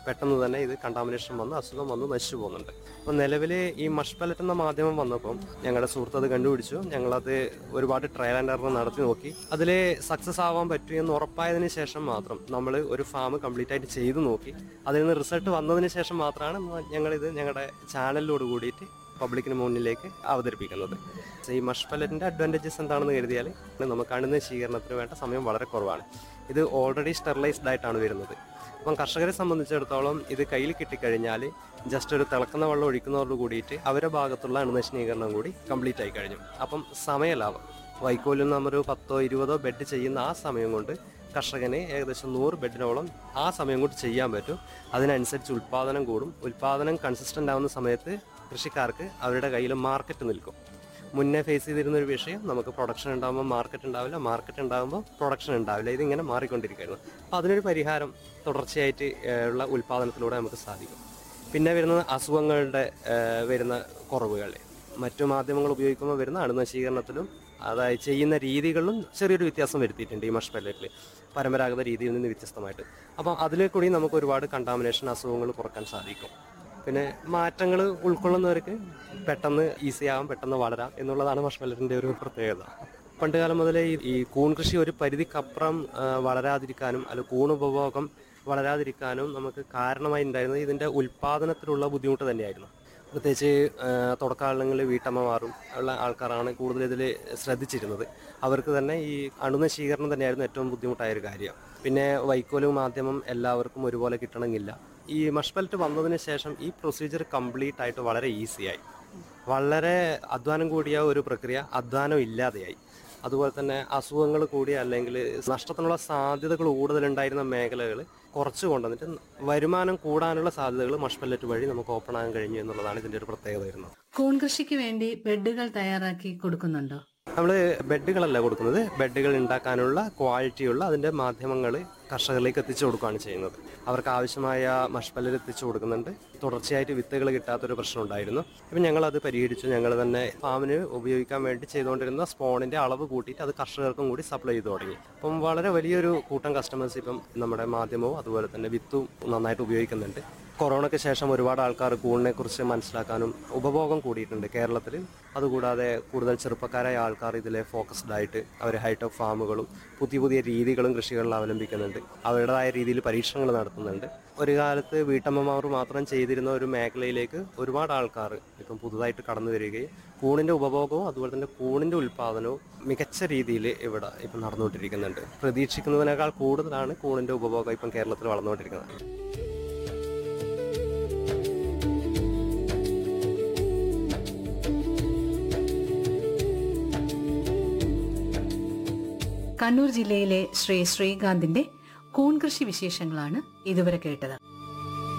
പെട്ടെന്ന് തന്നെ ഇത് കണ്ടാമിനേഷൻ വന്ന് അസുഖം വന്ന് നശിച്ചു പോകുന്നുണ്ട് അപ്പോൾ നിലവിൽ ഈ മഷ് പലറ്റ് എന്ന മാധ്യമം വന്നപ്പം ഞങ്ങളുടെ സുഹൃത്ത് അത് കണ്ടുപിടിച്ചു ഞങ്ങളത് ഒരുപാട് ട്രയൽ ആൻഡ് എറർ നടത്തി നോക്കി അതിൽ സക്സസ് ആവാൻ പറ്റുമെന്ന് ഉറപ്പായതിനു ശേഷം മാത്രം നമ്മൾ ഒരു ഫാം കംപ്ലീറ്റ് ആയിട്ട് ചെയ്തു നോക്കി അതിൽ നിന്ന് റിസൾട്ട് വന്നതിന് ശേഷം മാത്രമാണ് ഞങ്ങളിത് ഞങ്ങളുടെ ചാനലിലോട് കൂടിയിട്ട് പബ്ലിക്കിന് മുന്നിലേക്ക് അവതരിപ്പിക്കുന്നത് ഈ മഷ് പലറ്റിന്റെ അഡ്വാൻറ്റേജസ് എന്താണെന്ന് കരുതിയാൽ നമുക്ക് അണുന്ന ശീകരണത്തിന് വേണ്ട സമയം വളരെ കുറവാണ് ഇത് ഓൾറെഡി സ്റ്റെറിലൈസ്ഡ് ആയിട്ടാണ് വരുന്നത് അപ്പം കർഷകരെ സംബന്ധിച്ചിടത്തോളം ഇത് കയ്യിൽ കിട്ടിക്കഴിഞ്ഞാൽ ജസ്റ്റ് ഒരു തിളക്കുന്ന വെള്ളം ഒഴിക്കുന്നതോട് കൂടിയിട്ട് അവരുടെ ഭാഗത്തുള്ള അണുനശീകരണം കൂടി കംപ്ലീറ്റ് ആയി കഴിഞ്ഞു അപ്പം സമയലാഭം വൈക്കോലിൽ നമ്മൊരു പത്തോ ഇരുപതോ ബെഡ് ചെയ്യുന്ന ആ സമയം കൊണ്ട് കർഷകന് ഏകദേശം നൂറ് ബെഡിനോളം ആ സമയം കൊണ്ട് ചെയ്യാൻ പറ്റും അതിനനുസരിച്ച് ഉൽപ്പാദനം കൂടും ഉൽപ്പാദനം കൺസിസ്റ്റന്റ് ആവുന്ന സമയത്ത് കൃഷിക്കാർക്ക് അവരുടെ കയ്യിൽ മാർക്കറ്റ് നിൽക്കും മുന്നേ ഫേസ് ചെയ്തിരുന്ന ഒരു വിഷയം നമുക്ക് പ്രൊഡക്ഷൻ ഉണ്ടാകുമ്പോൾ മാർക്കറ്റ് ഉണ്ടാവില്ല മാർക്കറ്റ് ഉണ്ടാകുമ്പോൾ പ്രൊഡക്ഷൻ ഉണ്ടാവില്ല ഇതിങ്ങനെ മാറിക്കൊണ്ടിരിക്കുകയായിരുന്നു അപ്പോൾ അതിനൊരു പരിഹാരം തുടർച്ചയായിട്ട് ഏഹ്, ഉള്ള ഉൽപ്പാദനത്തിലൂടെ നമുക്ക് സാധിക്കും പിന്നെ വരുന്നത് അസുഖങ്ങളുടെ ഏഹ്, വരുന്ന കുറവുകൾ മറ്റു മാധ്യമങ്ങൾ ഉപയോഗിക്കുമ്പോൾ വരുന്ന അണുനശീകരണത്തിലും അതായത് ചെയ്യുന്ന രീതികളിലും ചെറിയൊരു വ്യത്യാസം വരുത്തിയിട്ടുണ്ട് ഈ മഷ് പല്ലറ്റിൽ പരമ്പരാഗത രീതിയിൽ നിന്ന് വ്യത്യസ്തമായിട്ട് അപ്പം അതിൽ കൂടി നമുക്ക് ഒരുപാട് കണ്ടാമിനേഷൻ അസുഖങ്ങൾ കുറക്കാൻ സാധിക്കും പിന്നെ മാറ്റങ്ങൾ ഉൾക്കൊള്ളുന്നവർക്ക് പെട്ടെന്ന് ഈസി ആവാം പെട്ടെന്ന് വളരാം എന്നുള്ളതാണ് മഷ്മലറ്റിന്റെ ഒരു പ്രത്യേകത പണ്ട് കാലം മുതലേ ഈ- ഈ കൂൺ കൃഷി ഒരു പരിധിക്കപ്പുറം ആ, വളരാതിരിക്കാനും അല്ല കൂൺ ഉപഭോഗം വളരാതിരിക്കാനും നമുക്ക് കാരണമായി ഉണ്ടായിരുന്നത് ഇതിന്റെ ഉൽപാദനത്തിലുള്ള ബുദ്ധിമുട്ട് തന്നെയായിരുന്നു പ്രത്യേകിച്ച് ആ, തുടക്കകാലങ്ങളിൽ വീട്ടമ്മമാരും ഉള്ള ആൾക്കാരാണ് കൂടുതൽ ഇതിൽ ശ്രദ്ധിച്ചിരുന്നത് അവർക്ക് തന്നെ ഈ അണുനശീകരണം തന്നെയായിരുന്നു ഏറ്റവും ബുദ്ധിമുട്ടായ ഒരു കാര്യം പിന്നെ വൈക്കോലും മാധ്യമം എല്ലാവർക്കും ഒരുപോലെ കിട്ടണമെന്നില്ല ഈ മഷ്പൽറ്റ് വന്നതിന് ശേഷം ഈ പ്രൊസീജിയർ കംപ്ലീറ്റ് ആയിട്ട് വളരെ ഈസിയായി വളരെ അധ്വാനം കൂടിയ ഒരു പ്രക്രിയ അധ്വാനം ഇല്ലാതെയായി അതുപോലെ തന്നെ അസുഖങ്ങൾ കൂടി അല്ലെങ്കിൽ നഷ്ടത്തിനുള്ള സാധ്യതകൾ കൂടുതലുണ്ടായിരുന്ന മേഖലകൾ കുറച്ച് കൊണ്ടുവന്നിട്ട് വരുമാനം കൂടാനുള്ള സാധ്യതകൾ മഷ്പല്ലറ്റ് വഴി നമുക്ക് ഓപ്പൺ ആകാൻ കഴിഞ്ഞു എന്നുള്ളതാണ് ഇതിന്റെ ഒരു പ്രത്യേകത വരുന്നത് കൂൺ കൃഷിക്ക് വേണ്ടി ബെഡുകൾ തയ്യാറാക്കി കൊടുക്കുന്നുണ്ടോ നമ്മൾ ബെഡുകളല്ല കൊടുക്കുന്നത് ബെഡുകൾ ഉണ്ടാക്കാനുള്ള ക്വാളിറ്റിയുള്ള അതിന്റെ മാധ്യമങ്ങൾ കർഷകരിലേക്ക് എത്തിച്ചു കൊടുക്കുകയാണ് ചെയ്യുന്നത് അവർക്ക് ആവശ്യമായ മഷ്പല്ലർ എത്തിച്ചു കൊടുക്കുന്നുണ്ട് തുടർച്ചയായിട്ട് വിത്തുകൾ കിട്ടാത്തൊരു പ്രശ്നം ഉണ്ടായിരുന്നു അപ്പം ഞങ്ങൾ അത് പരിഹരിച്ചു ഞങ്ങൾ തന്നെ ഫാമിന് ഉപയോഗിക്കാൻ വേണ്ടി ചെയ്തുകൊണ്ടിരുന്ന സ്പോണിന്റെ അളവ് കൂട്ടിയിട്ട് അത് കർഷകർക്കും കൂടി സപ്ലൈ ചെയ്തു തുടങ്ങി അപ്പം വളരെ വലിയൊരു കൂട്ടം കസ്റ്റമേഴ്സ് ഇപ്പം നമ്മുടെ മാധ്യമവും അതുപോലെ തന്നെ വിത്തും നന്നായിട്ട് ഉപയോഗിക്കുന്നുണ്ട് കൊറോണയ്ക്ക് ശേഷം ഒരുപാട് ആൾക്കാർ കൂണിനെ കുറിച്ച് മനസ്സിലാക്കാനും ഉപഭോഗം കൂടിയിട്ടുണ്ട് കേരളത്തിൽ അതുകൂടാതെ കൂടുതൽ ചെറുപ്പക്കാരായ ആൾക്കാർ ഇതിലെ ഫോക്കസ്ഡ് ആയിട്ട് അവർ ഹൈടെക് ഫാമുകളും പുതിയ പുതിയ രീതികളും കൃഷികളിൽ അവലംബിക്കുന്നുണ്ട് അവരുടേതായ രീതിയിൽ പരീക്ഷണങ്ങൾ നടത്തുന്നുണ്ട് ഒരു കാലത്ത് വീട്ടമ്മമാർ മാത്രം ചെയ്തിരുന്ന ഒരു മേഖലയിലേക്ക് ഒരുപാട് ആൾക്കാർ ഇപ്പം പുതുതായിട്ട് കടന്നു വരികയും കൂണിന്റെ ഉപഭോഗവും അതുപോലെ തന്നെ കൂണിന്റെ ഉൽപ്പാദനവും മികച്ച രീതിയിൽ ഇവിടെ ഇപ്പം നടന്നുകൊണ്ടിരിക്കുന്നുണ്ട് പ്രതീക്ഷിക്കുന്നതിനേക്കാൾ കൂടുതലാണ് കൂണിന്റെ ഉപഭോഗം ഇപ്പം കേരളത്തിൽ വളർന്നുകൊണ്ടിരിക്കുന്നത് കണ്ണൂർ ജില്ലയിലെ ശ്രീ ശ്രീകാന്തിന്റെ കൂൺ കൃഷി വിശേഷങ്ങളാണ് ഇതുവരെ കേട്ടത്